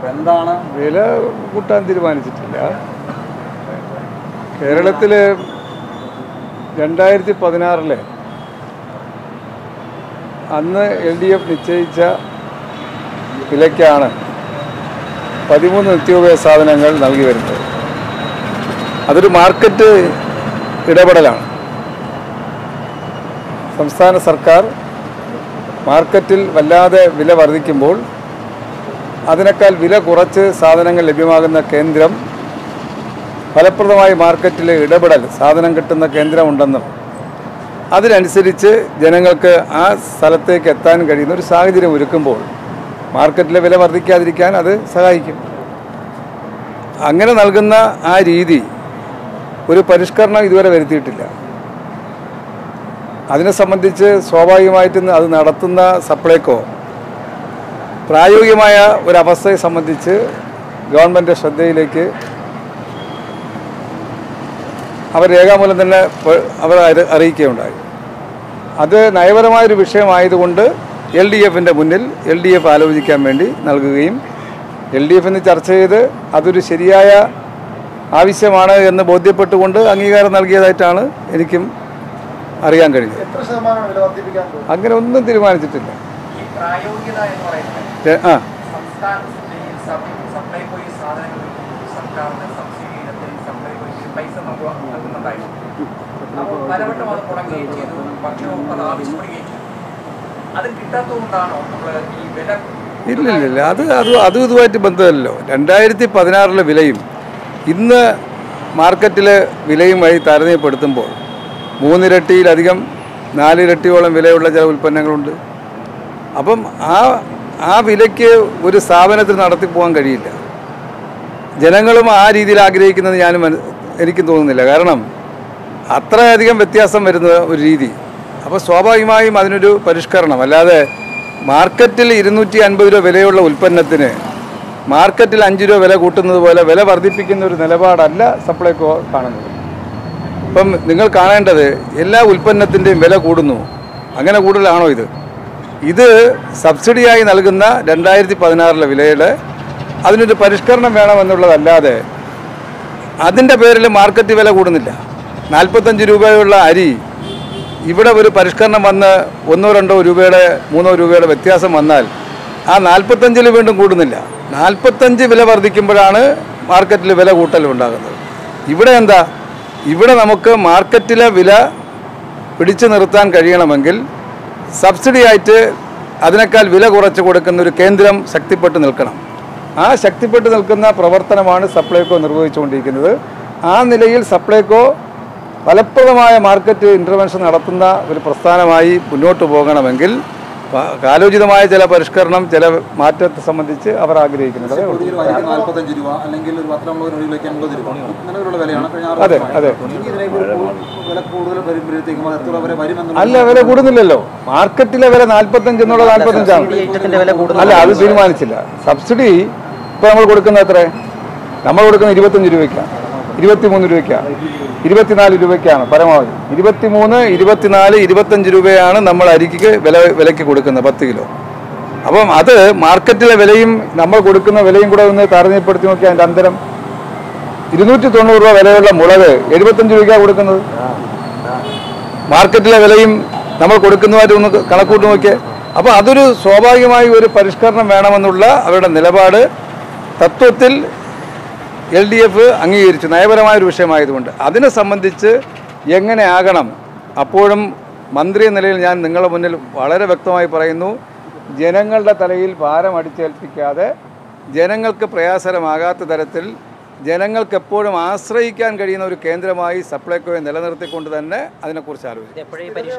അപ്പോൾ എന്താണ് വില കൂട്ടാൻ തീരുമാനിച്ചിട്ടില്ല കേരളത്തിൽ രണ്ടായിരത്തി പതിനാറിലെ അന്ന് എൽ ഡി എഫ് നിശ്ചയിച്ച വിലയ്ക്കാണ് പതിമൂന്ന് നിത്യോപയോഗ സാധനങ്ങൾ നൽകി വരുന്നത് അതൊരു മാർക്കറ്റ് ഇടപെടലാണ് സംസ്ഥാന സർക്കാർ മാർക്കറ്റിൽ വല്ലാതെ വില വർദ്ധിക്കുമ്പോൾ അതിനേക്കാൾ വില കുറച്ച് സാധനങ്ങൾ ലഭ്യമാകുന്ന കേന്ദ്രം ഫലപ്രദമായി മാർക്കറ്റിൽ ഇടപെടൽ സാധനം കിട്ടുന്ന കേന്ദ്രമുണ്ടെന്നും അതിനനുസരിച്ച് ജനങ്ങൾക്ക് ആ സ്ഥലത്തേക്ക് എത്താൻ കഴിയുന്ന ഒരു സാഹചര്യം ഒരുക്കുമ്പോൾ മാർക്കറ്റിലെ വില വർദ്ധിക്കാതിരിക്കാൻ അത് സഹായിക്കും അങ്ങനെ നൽകുന്ന ആ രീതി ഒരു പരിഷ്കരണം ഇതുവരെ വരുത്തിയിട്ടില്ല അതിനെ സംബന്ധിച്ച് സ്വാഭാവികമായിട്ടും അത് നടത്തുന്ന സപ്ലൈകോ പ്രായോഗികമായ ഒരവസ്ഥയെ സംബന്ധിച്ച് ഗവൺമെൻറ് ശ്രദ്ധയിലേക്ക് അവർ രേഖാമൂലം തന്നെ പ- അവർ അറി- അറിയിക്കുകയുണ്ടായി അത് നയപരമായൊരു വിഷയമായതുകൊണ്ട് എൽ ഡി എഫിൻ്റെ മുന്നിൽ എൽ ഡി എഫ് ആലോചിക്കാൻ വേണ്ടി നൽകുകയും എൽ ഡി എഫിന് ചർച്ച ചെയ്ത് അതൊരു ശരിയായ ആവശ്യമാണ് എന്ന് ബോധ്യപ്പെട്ടുകൊണ്ട് അംഗീകാരം നൽകിയതായിട്ടാണ് എനിക്കും അറിയാൻ കഴിഞ്ഞത് എത്ര ശതമാനമാണ് വില വർദ്ധിപ്പിക്കാൻ പോകുന്നത് അങ്ങനെ ഒന്നും തീരുമാനിച്ചിട്ടില്ല ഈ പ്രായോഗികത എന്ന് പറയുന്നത് ഏ- ആ സംസ്ഥാന ഈ സപ്- സപ്ലൈകോ ഈ സാധനങ്ങൾ സർക്കാരിന് സബ്സിഡി ഇനത്തിൽ സപ്ലൈകോ ഈ പൈസ നൽകുക- നൽകുന്നുണ്ടായിരുന്നു അപ്പോൾ പലവട്ടം അത് മുടങ്ങുകയും ചെയ്തു ഭക്ഷ്യവകുപ്പ് അത് ആവശ്യപ്പെടുകയും ചെയ്തു അത് കിട്ടാത്തതുകൊണ്ടാണോ നമ്മൾ ഈ വില ഇല്ല ഇല്ല ഇല്ല അത് അത് അതും ഇതുമായിട്ട് ബന്ധമല്ലല്ലോ രണ്ടായിരത്തി പതിനാറിലെ വിലയും ഇന്ന് മാർക്കറ്റിലെ വിലയുമായി താരതമ്യപ്പെടുത്തുമ്പോൾ മൂന്നിരട്ടിയിലധികം നാലിരട്ടിയോളം വിലയുള്ള ചില ഉൽപ്പന്നങ്ങളുണ്ട് അപ്പം ആ ആ വിലയ്ക്ക് ഒരു സ്ഥാപനത്തിൽ നടത്തി പോകാൻ കഴിയില്ല ജനങ്ങളും ആ രീതിയിൽ ആഗ്രഹിക്കുന്നത് ഞാനും മന- എനിക്കും തോന്നുന്നില്ല കാരണം അത്രയധികം വ്യത്യാസം വരുന്ന ഒരു രീതി അപ്പോൾ സ്വാഭാവികമായും അതിനൊരു പരിഷ്കരണം അല്ലാതെ മാർക്കറ്റിൽ ഇരുന്നൂറ്റി അൻപത് രൂപ വിലയുള്ള ഉൽപ്പന്നത്തിന് മാർക്കറ്റിൽ അഞ്ച് രൂപ വില കൂട്ടുന്നത് പോലെ വില വർദ്ധിപ്പിക്കുന്ന ഒരു നിലപാടല്ല സപ്ലൈകോ കാണുന്നത് ഇപ്പം നിങ്ങൾ കാണേണ്ടത് എല്ലാ ഉൽപ്പന്നത്തിൻ്റെയും വില കൂടുന്നു അങ്ങനെ കൂടുതലാണോ ഇത് ഇത് സബ്സിഡിയായി നൽകുന്ന രണ്ടായിരത്തി പതിനാറിലെ വിലയുടെ അതിനൊരു പരിഷ്കരണം വേണമെന്നുള്ളതല്ലാതെ അതിൻ്റെ പേരിൽ മാർക്കറ്റ് വില കൂടുന്നില്ല നാൽപ്പത്തഞ്ച് രൂപയുള്ള അരി ഇവിടെ ഒരു പരിഷ്കരണം വന്ന് ഒന്നോ രണ്ടോ രൂപയുടെ മൂന്നോ രൂപയുടെ വ്യത്യാസം വന്നാൽ ആ നാൽപ്പത്തഞ്ചിൽ വീണ്ടും കൂടുന്നില്ല നാൽപ്പത്തഞ്ച് വില വർദ്ധിക്കുമ്പോഴാണ് മാർക്കറ്റിൽ വില കൂട്ടൽ ഉണ്ടാകുന്നത് ഇവിടെ എന്താ ഇവിടെ നമുക്ക് മാർക്കറ്റിലെ വില പിടിച്ചു നിർത്താൻ കഴിയണമെങ്കിൽ സബ്സിഡി ആയിട്ട് അതിനേക്കാൾ വില കുറച്ച് കൊടുക്കുന്ന ഒരു കേന്ദ്രം ശക്തിപ്പെട്ട് നിൽക്കണം ആ ശക്തിപ്പെട്ട് നിൽക്കുന്ന പ്രവർത്തനമാണ് സപ്ലൈകോ നിർവഹിച്ചുകൊണ്ടിരിക്കുന്നത് ആ നിലയിൽ സപ്ലൈകോ ഫലപ്രദമായ മാർക്കറ്റ് ഇൻ്റർവെൻഷൻ നടത്തുന്ന ഒരു പ്രസ്ഥാനമായി മുന്നോട്ട് പോകണമെങ്കിൽ പ- കാലോചിതമായ ചില പരിഷ്കരണം ചില മാറ്റത്തെ സംബന്ധിച്ച് അവർ ആഗ്രഹിക്കുന്നുണ്ട് അതേ ഉള്ളൂ. ഒരു വരിക്ക് നാൽപ്പത്തഞ്ച് രൂപ അല്ലെങ്കിൽ ഒരു പത്തമ്പത് ഒരു കിലോയ്ക്ക് അമ്പത് രൂപ നിലവിലുള്ള വിലയാണ് കഴിഞ്ഞ ആറ് അതെ, വർഷമായി. അതെ. ഇനി ഇതിലേക്ക് ഒരു കൂ- വില കൂടുതൽ വരുമ്പോഴത്തേക്കും അത് എത്ര വരെ വരുമെന്നുള്ള അല്ല വില കൂടുന്നില്ലല്ലോ മാർക്കറ്റിലെ വില നാൽപ്പത്തഞ്ച് എന്നുള്ള നാൽപ്പത്തഞ്ചാണ് അല്ല അത് തീരുമാനിച്ചില്ല സബ്സിഡി ഇപ്പോൾ നമ്മൾ കൊടുക്കുന്നത് എത്ര നമ്മൾ കൊടുക്കുന്നത് ഇരുപത്തഞ്ച് രൂപയ്ക്കാണ് ഇരുപത്തിമൂന്ന് രൂപയ്ക്കാണ് ഇരുപത്തിനാല് രൂപയ്ക്കാണ് പരമാവധി ഇരുപത്തിമൂന്ന് ഇരുപത്തിനാല് ഇരുപത്തഞ്ച് രൂപയാണ് നമ്മൾ അരിക്ക് വില വിലയ്ക്ക് കൊടുക്കുന്നത് പത്ത് കിലോ അപ്പം അത് മാർക്കറ്റിലെ വിലയും നമ്മൾ കൊടുക്കുന്ന വിലയും കൂടെ ഒന്ന് താരതമ്യപ്പെടുത്തി നോക്കിയാൽ അതിൻ്റെ അന്തരം ഇരുന്നൂറ്റി തൊണ്ണൂറ് രൂപ വിലയുള്ള മുളക് എഴുപത്തഞ്ച് രൂപയ്ക്കാണ് കൊടുക്കുന്നത് മാർക്കറ്റിലെ വിലയും നമ്മൾ കൊടുക്കുന്നതായിട്ട് ഒന്ന് കണക്കൂട്ടി നോക്കിയേ അപ്പോൾ അതൊരു സ്വാഭാവികമായി ഒരു പരിഷ്കരണം വേണമെന്നുള്ള അവരുടെ നിലപാട് തത്വത്തിൽ എൽ ഡി എഫ് അംഗീകരിച്ചു നയപരമായ ഒരു വിഷയമായതുകൊണ്ട് അതിനെ സംബന്ധിച്ച് എങ്ങനെ ആകണം അപ്പോഴും മന്ത്രി എന്ന നിലയിൽ ഞാൻ നിങ്ങളുടെ മുന്നിൽ വളരെ വ്യക്തമായി പറയുന്നു ജനങ്ങളുടെ തലയിൽ ഭാരം അടിച്ചേൽപ്പിക്കാതെ ജനങ്ങൾക്ക് പ്രയാസകരമാകാത്ത തരത്തിൽ ജനങ്ങൾക്ക് എപ്പോഴും ആശ്രയിക്കാൻ കഴിയുന്ന ഒരു കേന്ദ്രമായി സപ്ലൈകോയെ നിലനിർത്തിക്കൊണ്ട് തന്നെ അതിനെക്കുറിച്ച് ആലോചിക്കും എപ്പോഴേ പരീക്ഷ